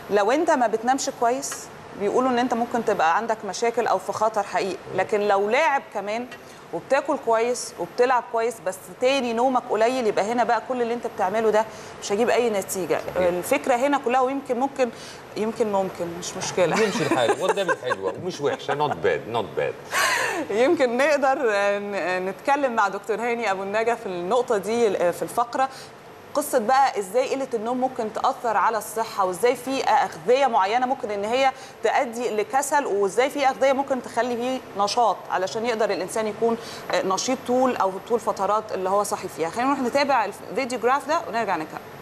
لو انت ما بتنامش كويس بيقولوا ان انت ممكن تبقى عندك مشاكل او في خطر حقيقي لكن لو لاعب كمان وبتاكل كويس وبتلعب كويس بس تاني نومك قليل يبقى هنا بقى كل اللي انت بتعمله ده مش هيجيب اي نتيجه الفكره هنا كلها ويمكن ممكن يمكن ممكن مش مشكله يمشي الحال قدامي حلوه ومش وحشه نوت باد نوت باد يمكن نقدر ن- نتكلم مع دكتور هاني ابو النجا في النقطه دي في الفقره قصه بقى ازاي قله النوم ممكن تاثر على الصحه وازاي في اغذيه معينه ممكن ان هي تؤدي لكسل وازاي في اغذيه ممكن تخلي فيه نشاط علشان يقدر الانسان يكون نشيط طول او طول فترات اللي هو صاحي فيها خلينا نروح نتابع الفيديو جراف ده ونرجع نكمل